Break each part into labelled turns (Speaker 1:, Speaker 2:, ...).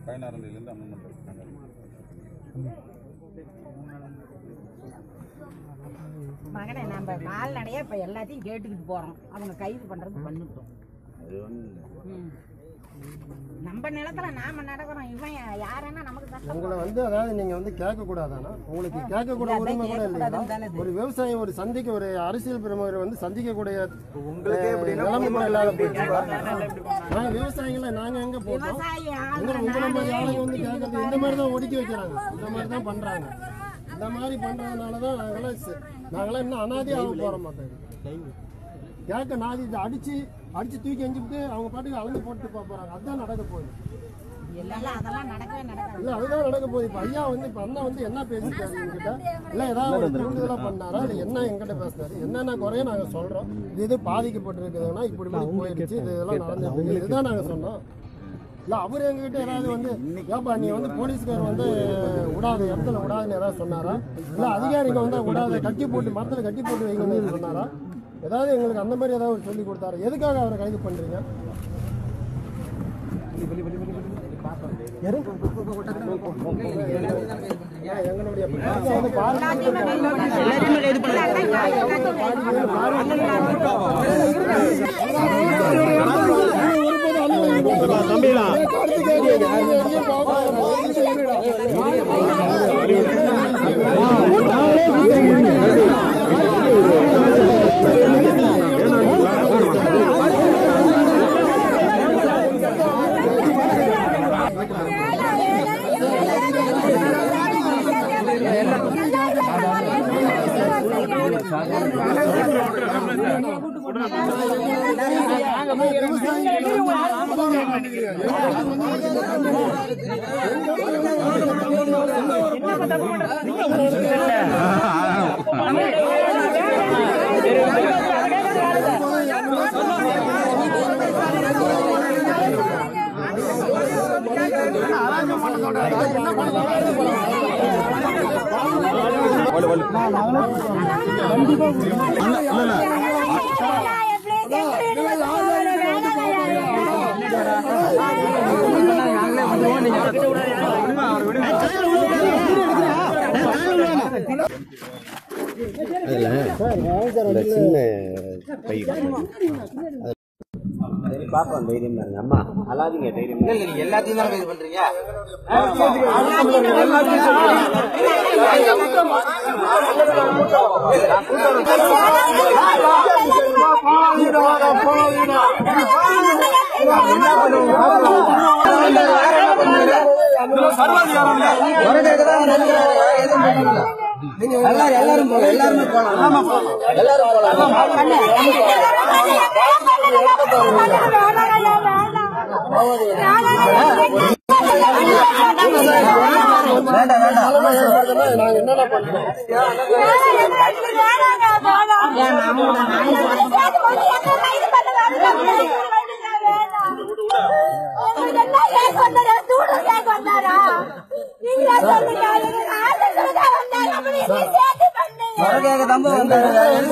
Speaker 1: பதினாறாந்தேதியிலேருந்து amendment இருக்காங்க
Speaker 2: மகனே நம்ம கால்நடையா இப்ப எல்லாத்தையும் கேட்டுக்கிட்டு போறோம் அவங்க கைது பண்றது பண்ணிட்டோம் ம். நம்ம நிலத்துல நாம நடக்கிறோம் இவன் யாருன்னா நமக்கு கஷ்டம்
Speaker 3: உங்களை வந்து அதாவது நீங்க வந்து கேட்க கூடாதானா உங்களுக்கு கேட்க கூட உரிமை கூட இல்லையா ஒரு விவசாயி ஒரு சந்திக்க ஒரு அரசியல் பிரமுகர் வந்து சந்திக்கக்கூடிய
Speaker 4: உங்களுக்கே எப்படின்னா
Speaker 3: நிலைமை இல்லாத போயிடுச்சு நாங்க விவசாயிகளை நாங்க எங்க போட்டோம்
Speaker 2: விவசாயி
Speaker 3: உங்களை உங்களை மாதிரி ஆளுங்க வந்து கேட்கறது இந்த மாதிரி தான் ஒடுக்கி வைக்கிறாங்க இந்த மாதிரி தான் பண்றாங்க இந்த மாதிரி பண்றதுனால தான் நாங்களாம் ச- நாங்களாம் இன்னும் அனாதையாக போற மாட்டோம் கேட்க நாதி இதை அடிச்சு அடிச்சு தூக்கி எஞ்சிட்டு அவங்க பாட்டுக்கு அளந்து போட்டு போக போறாங்க அதுதான் நடக்க போகுது
Speaker 2: எல்லாம் அதெல்லாம் நடக்கவே நடக்காது
Speaker 3: இல்ல அதுதான் நடக்க போகுது இப்ப ஐயா வந்து இப்ப அண்ணா வந்து என்ன பேசிட்டாரு என்கிட்ட இல்ல ஏதாவது ஒரு தூண்டுதலா பண்ணாரா இல்ல என்ன என்கிட்ட பேசினாரு என்னென்ன குறைய நாங்க சொல்றோம் இது இது பாதிக்கப்பட்டிருக்குதுன்னா இப்படி இப்படி போயிடுச்சு இது இதெல்லாம் நடந்துருக்கு இதுதான் நாங்க சொன்னோம் இல்ல அவர் எங்ககிட்ட ஏதாவது வந்து ஏப்பா நீ வந்து போலீஸ்கார் வந்து விடாத இடத்துல விடாதுன்னு ஏதாவது சொன்னாரா இல்ல அதிகாரிங்க வந்து விடாத கட்டி போட்டு மரத்துல கட்டி போட்டு வைங்கன்னு சொன்னாரா ஏதாவது எங்களுக்கு அந்த மாதிரி ஏதாவது சொல்லி கொடுத்தாரு எதுக்காக அவரை கைது பண்றீங்க எங்களுடைய வந்து
Speaker 5: இந்த சின்ன பை சரி பாப்போம் தைரியம் தாங்க அம்மா அழாதீங்க தைரியம்
Speaker 4: நீங்க எல்லாத்தையும் தான் இது பண்றீங்க எல்லாரும் எல்லாரும் போலாம் எல்லாருமே போலாம் எல்லாரும் போலாம் வேண்டாம் வேண்டாம்
Speaker 3: நாங்க என்னென்ன பண்றோம்
Speaker 4: முறைக்காக தம்ப வந்தாரு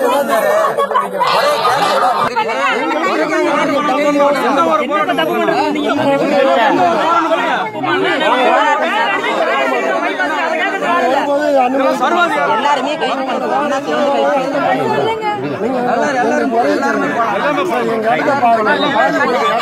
Speaker 2: எல்லாருமே கைது பண்றோம்
Speaker 4: எல்லாரும் எல்லாரும் போலாம் எல்லாருமே போலாம்
Speaker 3: எங்க இடத்த பாருங்க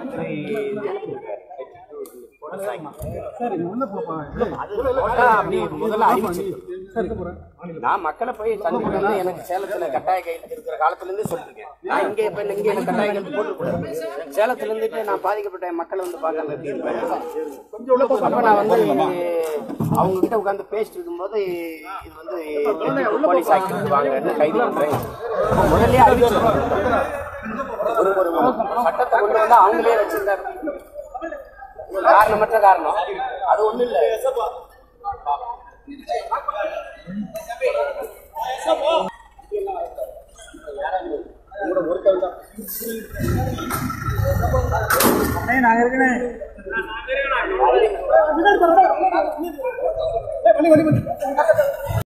Speaker 5: நான் மக்களை போய் சந்திக்கணும்னு எனக்கு சேலத்துல கட்டாய கையெழுத்து இருக்கிற காலத்துல இருந்தே சொல்லிருக்கேன் நான் இங்க இப்ப இங்க எனக்கு கட்டாய கையெழுத்து போட்டு சேலத்துல இருந்துட்டு நான் பாதிக்கப்பட்ட மக்களை வந்து பார்க்காம எப்படி இருப்பேன் அப்ப நான் வந்து அவங்க கிட்ட உட்கார்ந்து பேசிட்டு இருக்கும்போது இது வந்து போலீஸ் ஆக்ட் வாங்கன்னு கைது பண்றேன் அப்ப முதல்லயே அறிவிச்சிருக்கோம். ஒரு ஒரு சட்டத்தை கொண்டு வந்து அவங்களே வச்சிருந்தாரு காரணமற்ற காரணம் அது ஒண்ணு இல்ல
Speaker 4: நாங்க இருக்கேன்